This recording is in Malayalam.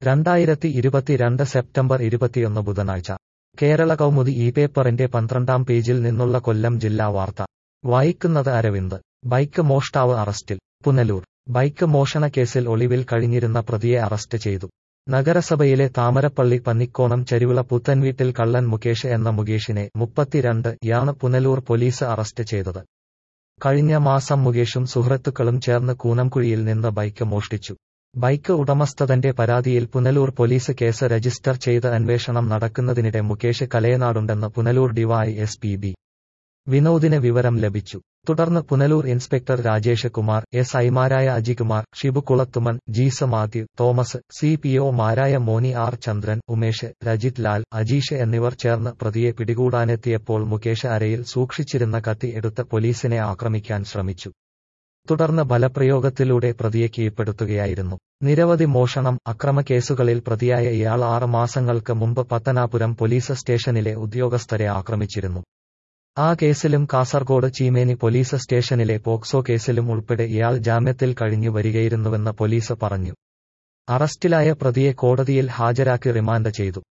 രണ്ടായിരത്തി ഇരുപത്തിരണ്ട് സെപ്റ്റംബർ ഇരുപത്തിയൊന്ന് ബുധനാഴ്ച കേരള കൗമുദി ഈ പേപ്പറിന്റെ പന്ത്രണ്ടാം പേജിൽ നിന്നുള്ള കൊല്ലം ജില്ലാ വാർത്ത വായിക്കുന്നത് അരവിന്ദ് ബൈക്ക് മോഷ്ടാവ് അറസ്റ്റിൽ പുനലൂർ ബൈക്ക് മോഷണ കേസിൽ ഒളിവിൽ കഴിഞ്ഞിരുന്ന പ്രതിയെ അറസ്റ്റ് ചെയ്തു നഗരസഭയിലെ താമരപ്പള്ളി പന്നിക്കോണം ചരിവിള പുത്തൻവീട്ടിൽ കള്ളൻ മുകേഷ് എന്ന മുകേഷിനെ മുപ്പത്തിരണ്ട് യാണ് പുനലൂർ പോലീസ് അറസ്റ്റ് ചെയ്തത് കഴിഞ്ഞ മാസം മുകേഷും സുഹൃത്തുക്കളും ചേർന്ന് കൂനംകുഴിയിൽ നിന്ന് ബൈക്ക് മോഷ്ടിച്ചു ബൈക്ക് ഉടമസ്ഥതന്റെ പരാതിയിൽ പുനലൂർ പോലീസ് കേസ് രജിസ്റ്റർ ചെയ്ത് അന്വേഷണം നടക്കുന്നതിനിടെ മുകേഷ് കലയനാടുണ്ടെന്ന് Punalur DY S P B വിനോദിന് വിവരം ലഭിച്ചു തുടർന്ന് പുനലൂർ ഇൻസ്പെക്ടർ രാജേഷ് കുമാർ എസ് ഐമാരായ Ajikumar Shibu Kulathumon Jees Mathew Thomas C P ഒമാരായ മോനി ആർ ചന്ദ്രൻ ഉമേഷ് രജിത് ലാൽ അജീഷ് എന്നിവർ ചേർന്ന് പ്രതിയെ പിടികൂടാനെത്തിയപ്പോൾ മുകേഷ് അരയിൽ സൂക്ഷിച്ചിരുന്ന കത്തി എടുത്ത് പോലീസിനെ ആക്രമിക്കാൻ ശ്രമിച്ചു തുടർന്ന് ബലപ്രയോഗത്തിലൂടെ പ്രതിയെ കീഴ്പ്പെടുത്തുകയായിരുന്നു നിരവധി മോഷണം അക്രമക്കേസുകളിൽ പ്രതിയായ ഇയാൾ ആറ് മാസങ്ങൾക്ക് മുമ്പ് പത്തനാപുരം പോലീസ് സ്റ്റേഷനിലെ ഉദ്യോഗസ്ഥരെ ആക്രമിച്ചിരുന്നു ആ കേസിലും കാസർഗോഡ് ചീമേനി പോലീസ് സ്റ്റേഷനിലെ പോക്സോ കേസിലും ഉൾപ്പെടെ ഇയാൾ ജാമ്യത്തിൽ കഴിഞ്ഞു വരികയായിരുന്നുവെന്ന് പോലീസ് പറഞ്ഞു അറസ്റ്റിലായ പ്രതിയെ കോടതിയിൽ ഹാജരാക്കി റിമാൻഡ് ചെയ്തു